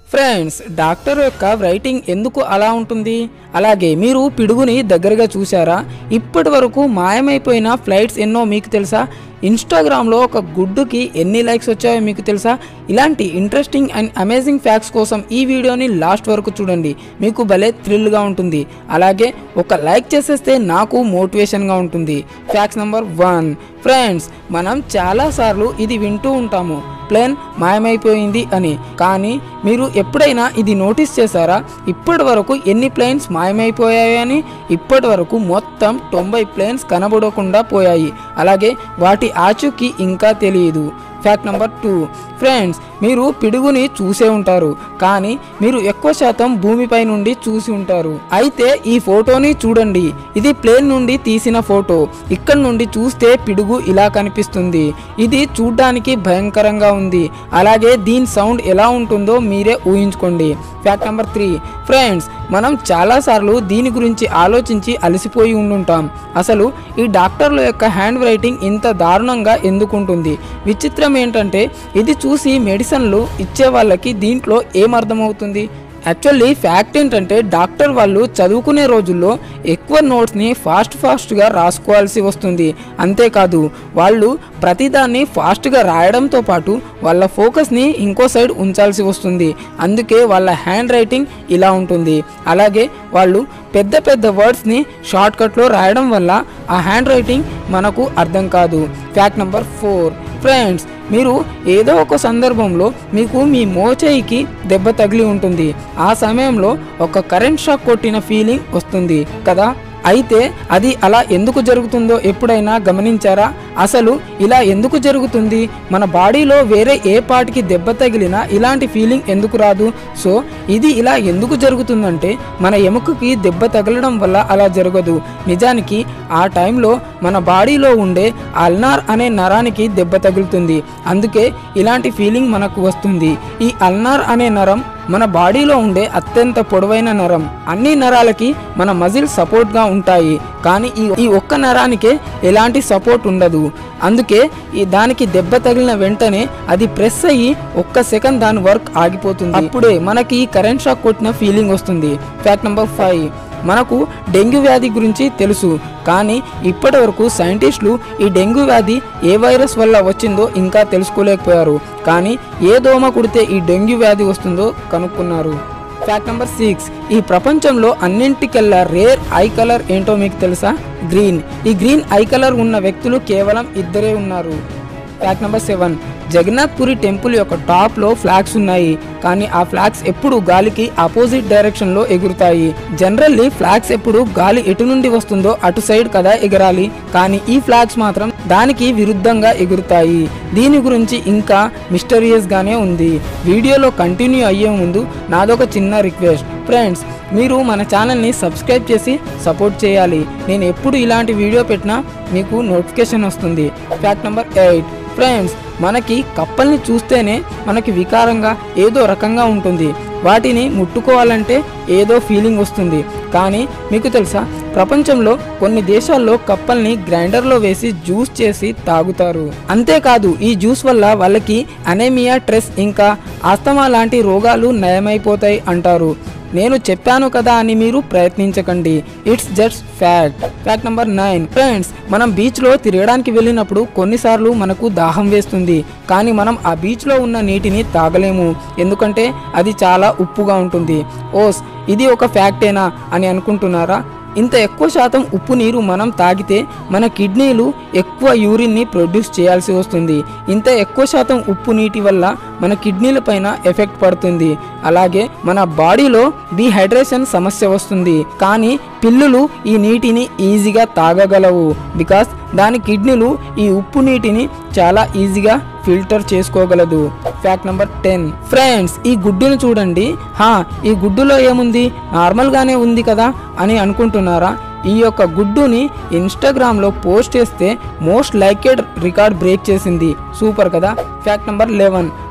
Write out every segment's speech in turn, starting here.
friends doctor యొక్క writing ఎందుకు అలా ఉంటుంది అలాగే మీరు పిడుగుని దగ్గరగా చూసారా ఇప్పటి వరకు మాయమైపోయిన ఫ్లైట్స్ ఎన్నో మీకు తెలుసా ఇన్స్టాగ్రామ్లో ఒక గుడ్డుకి ఎన్ని లైక్స్ వచ్చాయో మీకు తెలుసా ఇలాంటి ఇంట్రెస్టింగ్ అండ్ అమేజింగ్ ఫ్యాక్ట్స్ కోసం ఈ వీడియోని లాస్ట్ వరకు చూడండి మీకు భలే థ్రిల్గా ఉంటుంది అలాగే ఒక లైక్ చేసేస్తే నాకు మోటివేషన్గా ఉంటుంది ఫ్యాక్ట్స్ నెంబర్ వన్ ఫ్రెండ్స్ మనం చాలాసార్లు ఇది వింటూ ఉంటాము ప్లేన్ మాయమైపోయింది అని కానీ మీరు ఎప్పుడైనా ఇది నోటీస్ చేశారా ఇప్పటి వరకు ఎన్ని ప్లేన్స్ మాయమైపోయాయని ఇప్పటి వరకు మొత్తం తొంభై ప్లేన్స్ కనబడకుండా పోయాయి అలాగే వాటి ఆచూకీ ఇంకా తెలియదు ఫ్యాక్ట్ నెంబర్ టూ ఫ్రెండ్స్ మీరు పిడుగుని చూసే ఉంటారు కానీ మీరు ఎక్కువ శాతం భూమిపై నుండి చూసి ఉంటారు అయితే ఈ ఫోటోని చూడండి ఇది ప్లేన్ నుండి తీసిన ఫోటో ఇక్కడ నుండి చూస్తే పిడుగు ఇలా కనిపిస్తుంది ఇది చూడ్డానికి భయంకరంగా ఉంది అలాగే దీని సౌండ్ ఎలా ఉంటుందో మీరే ఊహించుకోండి ఫ్యాక్ట్ నెంబర్ త్రీ ఫ్రెండ్స్ మనం చాలాసార్లు దీని గురించి ఆలోచించి అలసిపోయి ఉండుంటాం అసలు ఈ డాక్టర్ల యొక్క హ్యాండ్ రైటింగ్ ఇంత దారుణంగా ఎందుకుంటుంది విచిత్రం ఏంటంటే ఇది చూసి మెడిసిన్లు ఇచ్చే వాళ్ళకి దీంట్లో ఏమర్థమవుతుంది యాక్చువల్లీ ఫ్యాక్ట్ ఏంటంటే డాక్టర్ వాళ్ళు చదువుకునే రోజుల్లో ఎక్కువ నోట్స్ని ఫాస్ట్ ఫాస్ట్గా రాసుకోవాల్సి వస్తుంది అంతేకాదు వాళ్ళు ప్రతిదాన్ని ఫాస్ట్గా రాయడంతో పాటు వాళ్ళ ఫోకస్ని ఇంకో సైడ్ ఉంచాల్సి వస్తుంది అందుకే వాళ్ళ హ్యాండ్ రైటింగ్ ఇలా ఉంటుంది అలాగే వాళ్ళు పెద్ద పెద్ద వర్డ్స్ని షార్ట్కట్లో రాయడం వల్ల ఆ హ్యాండ్ రైటింగ్ మనకు అర్థం కాదు ఫ్యాక్ట్ నెంబర్ ఫోర్ ఫ్రెండ్స్ మీరు ఏదో ఒక సందర్భంలో మీకు మీ మోచేయికి దెబ్బ తగిలి ఉంటుంది ఆ సమయంలో ఒక కరెంట్ షాక్ కొట్టిన ఫీలింగ్ వస్తుంది కదా అయితే అది అలా ఎందుకు జరుగుతుందో ఎప్పుడైనా గమనించారా అసలు ఇలా ఎందుకు జరుగుతుంది మన బాడీలో వేరే ఏ పార్ట్కి దెబ్బ తగిలినా ఇలాంటి ఫీలింగ్ ఎందుకు రాదు సో ఇది ఇలా ఎందుకు జరుగుతుందంటే మన ఎముకకి దెబ్బ తగలడం వల్ల అలా జరగదు నిజానికి ఆ టైంలో మన బాడీలో ఉండే అల్నార్ అనే నరానికి దెబ్బ తగులుతుంది అందుకే ఇలాంటి ఫీలింగ్ మనకు వస్తుంది ఈ అల్నార్ అనే నరం మన బాడీలో ఉండే అత్యంత పొడవైన నరం అన్ని నరాలకి మన మజిల్ సపోర్ట్గా ఉంటాయి కానీ ఈ ఈ ఒక్క నరానికే ఎలాంటి సపోర్ట్ ఉండదు అందుకే ఈ దానికి దెబ్బ తగిలిన వెంటనే అది ప్రెస్ అయ్యి ఒక్క సెకండ్ దాని వర్క్ ఆగిపోతుంది అప్పుడే మనకి ఈ కరెంట్ షాక్ కొట్టిన ఫీలింగ్ వస్తుంది ఫ్యాక్ట్ నెంబర్ ఫైవ్ మనకు డెంగ్యూ వ్యాధి గురించి తెలుసు కానీ ఇప్పటి వరకు సైంటిస్టులు ఈ డెంగ్యూ వ్యాధి ఏ వైరస్ వల్ల వచ్చిందో ఇంకా తెలుసుకోలేకపోయారు కానీ ఏ దోమ కుడితే ఈ డెంగ్యూ వ్యాధి వస్తుందో కనుక్కున్నారు ఫ్యాక్ట్ నెంబర్ సిక్స్ ఈ ప్రపంచంలో అన్నింటికెల్లా రేర్ ఐ కలర్ ఏంటో మీకు తెలుసా గ్రీన్ ఈ గ్రీన్ ఐ కలర్ ఉన్న వ్యక్తులు కేవలం ఇద్దరే ఉన్నారు fact number seven Jagannath Puri temple యొక్క టాప్ లో ఫ్లాగ్స్ ఉన్నాయి కానీ ఆ ఫ్లాగ్స్ ఎప్పుడు గాలికి ఆపోజిట్ డైరెక్షన్ లో ఎగురుతాయి జనరల్లీ ఫ్లాగ్స్ ఎప్పుడు గాలి ఎటు నుండి వస్తుందో అటు సైడ్ కదా ఎగరాలి కానీ ఈ ఫ్లాగ్స్ మాత్రం దానికి విరుద్ధంగా ఎగురుతాయి దీని గురించి ఇంకా మిస్టరియస్ గానే ఉంది వీడియోలో కంటిన్యూ అయ్యే ముందు నాదొక చిన్న రిక్వెస్ట్ ఫ్రెండ్స్ మీరు మన ఛానల్ని సబ్స్క్రైబ్ చేసి సపోర్ట్ చేయాలి నేను ఎప్పుడు ఇలాంటి వీడియో పెట్టినా మీకు నోటిఫికేషన్ వస్తుంది ఫ్యాక్ట్ నెంబర్ ఎయిట్ ఫ్రెండ్స్ మనకి కప్పల్ని చూస్తేనే మనకి వికారంగా ఏదో రకంగా ఉంటుంది వాటిని ముట్టుకోవాలంటే ఏదో ఫీలింగ్ వస్తుంది కానీ మీకు తెలుసా ప్రపంచంలో కొన్ని దేశాల్లో కప్పల్ని గ్రైండర్లో వేసి జ్యూస్ చేసి తాగుతారు అంతేకాదు ఈ జ్యూస్ వల్ల వాళ్ళకి అనేమియా ట్రెస్ ఇంకా ఆస్తమా లాంటి రోగాలు నయమైపోతాయి అంటారు నేను చెప్పాను కదా అని మీరు ప్రయత్నించకండి it's just fact fact number nine friends మనం బీచ్లో తిరగడానికి వెళ్ళినప్పుడు కొన్నిసార్లు మనకు దాహం వేస్తుంది కానీ మనం ఆ బీచ్లో ఉన్న నీటిని తాగలేము ఎందుకంటే అది చాలా ఉప్పుగా ఉంటుంది ఓస్ ఇది ఒక ఫ్యాక్టేనా అని అనుకుంటున్నారా ఇంత ఎక్కువ శాతం ఉప్పు నీరు మనం తాగితే మన కిడ్నీలు ఎక్కువ యూరిన్ని ప్రొడ్యూస్ చేయాల్సి వస్తుంది ఇంత ఎక్కువ శాతం ఉప్పు నీటి వల్ల మన కిడ్నీల పైన ఎఫెక్ట్ పడుతుంది అలాగే మన బాడీలో డీహైడ్రేషన్ సమస్య వస్తుంది కానీ పిల్లులు ఈ నీటిని ఈజీగా తాగగలవు బికాస్ దాని కిడ్నీలు ఈ ఉప్పు నీటిని చాలా ఈజీగా ఫిల్టర్ చేసుకోగలదు ఫ్యాక్ట్ నెంబర్ టెన్ ఫ్రెండ్స్ ఈ గుడ్డును చూడండి హా ఈ గుడ్డులో ఏముంది నార్మల్గానే ఉంది కదా అని అనుకుంటున్నారా ఈ యొక్క గుడ్డుని ఇన్స్టాగ్రామ్లో పోస్ట్ చేస్తే మోస్ట్ లైకెడ్ రికార్డ్ బ్రేక్ చేసింది సూపర్ కదా ఫ్యాక్ట్ నెంబర్ లెవెన్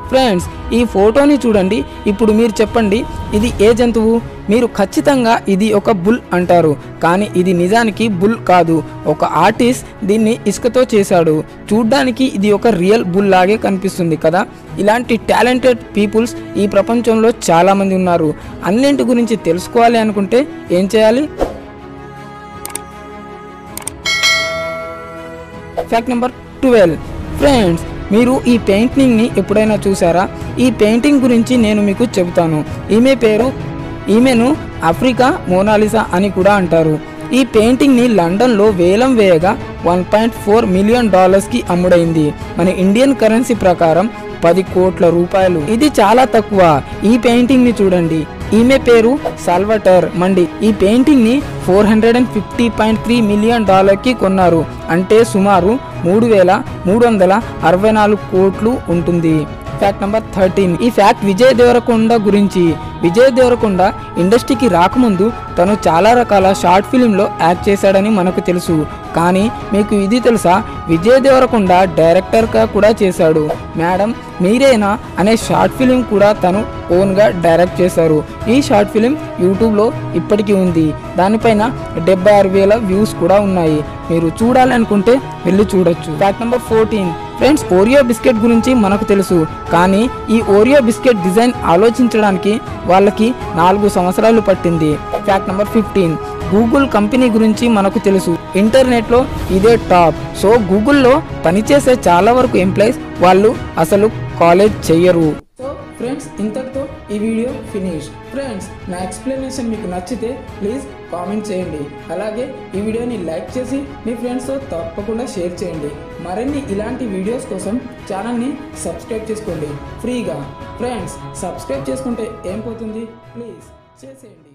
ఫ్రెండ్స్ ఈ ఫోటోని చూడండి ఇప్పుడు మీరు చెప్పండి ఇది ఏ జంతువు మీరు ఖచ్చితంగా ఇది ఒక బుల్ అంటారు కానీ ఇది నిజానికి బుల్ కాదు ఒక ఆర్టిస్ట్ దీన్ని ఇసుకతో చేశాడు చూడ్డానికి ఇది ఒక రియల్ బుల్ లాగే కనిపిస్తుంది కదా ఇలాంటి టాలెంటెడ్ పీపుల్స్ ఈ ప్రపంచంలో చాలామంది ఉన్నారు అన్నింటి గురించి తెలుసుకోవాలి అనుకుంటే ఏం చేయాలి ఫ్యాక్ట్ నెంబర్ ట్వెల్వ్ ఫ్రెండ్స్ మీరు ఈ పెయింటింగ్ని ఎప్పుడైనా చూసారా ఈ పెయింటింగ్ గురించి నేను మీకు చెబుతాను ఈమె పేరు ఈమెను ఆఫ్రికా మోనాలిసా అని కూడా అంటారు ఈ పెయింటింగ్ని లండన్లో వేలం వేయగా వన్ పాయింట్ ఫోర్ మిలియన్ డాలర్స్కి అమ్ముడైంది మన ఇండియన్ కరెన్సీ ప్రకారం పది కోట్ల రూపాయలు ఇది చాలా తక్కువ ఈ పెయింటింగ్ ని చూడండి ఈమె పేరు సాల్వటర్ మండి ఈ పెయింటింగ్ ని four hundred and fifty point three million dollar కి కొన్నారు అంటే సుమారు మూడు వేల మూడు వందల అరవై నాలుగు కోట్లు ఉంటుంది ఫ్యాక్ట్ నెంబర్ థర్టీన్ ఈ ఫ్యాక్ట్ విజయ్ దేవరకొండ గురించి విజయ్ దేవరకొండ ఇండస్ట్రీకి రాకముందు తను చాలా రకాల షార్ట్ ఫిలింలో యాక్ట్ చేశాడని మనకు తెలుసు కానీ మీకు ఇది తెలుసా విజయ్ దేవరకొండ డైరెక్టర్గా కూడా చేశాడు మేడం మీరేనా అనే షార్ట్ ఫిలిం కూడా తను ఓన్గా డైరెక్ట్ చేశారు ఈ షార్ట్ ఫిలిం యూట్యూబ్లో ఇప్పటికీ ఉంది దానిపైన డెబ్బై ఆరు వేల వ్యూస్ కూడా ఉన్నాయి మీరు చూడాలనుకుంటే వెళ్ళి చూడొచ్చు fact number fourteen friends Oreo biscuit గురించి మనకు తెలుసు కానీ ఈ ఓరియో బిస్కెట్ డిజైన్ ఆలోచించడానికి వాళ్ళకి నాలుగు సంవత్సరాలు పట్టింది fact number fifteen Google company గురించి మనకు తెలుసు ఇంటర్నెట్లో ఇదే టాప్ సో గూగుల్లో పనిచేసే చాలా వరకు ఎంప్లాయీస్ వాళ్ళు అసలు కాలేజ్ చెయ్యరు సో ఫ్రెండ్స్ ఇంతటితో ఈ వీడియో ఫినిష్ ఫ్రెండ్స్ నా ఎక్స్ప్లెనేషన్ మీకు నచ్చితే ప్లీజ్ కామెంట్ చేయండి అలాగే ఈ వీడియోని లైక్ చేసి మీ ఫ్రెండ్స్తో తప్పకుండా షేర్ చేయండి మరిన్ని ఇలాంటి వీడియోస్ కోసం ఛానల్ని సబ్స్క్రైబ్ చేసుకోండి ఫ్రీగా ఫ్రెండ్స్ సబ్స్క్రైబ్ చేసుకుంటే ఏం పోతుంది ప్లీజ్ చేసేయండి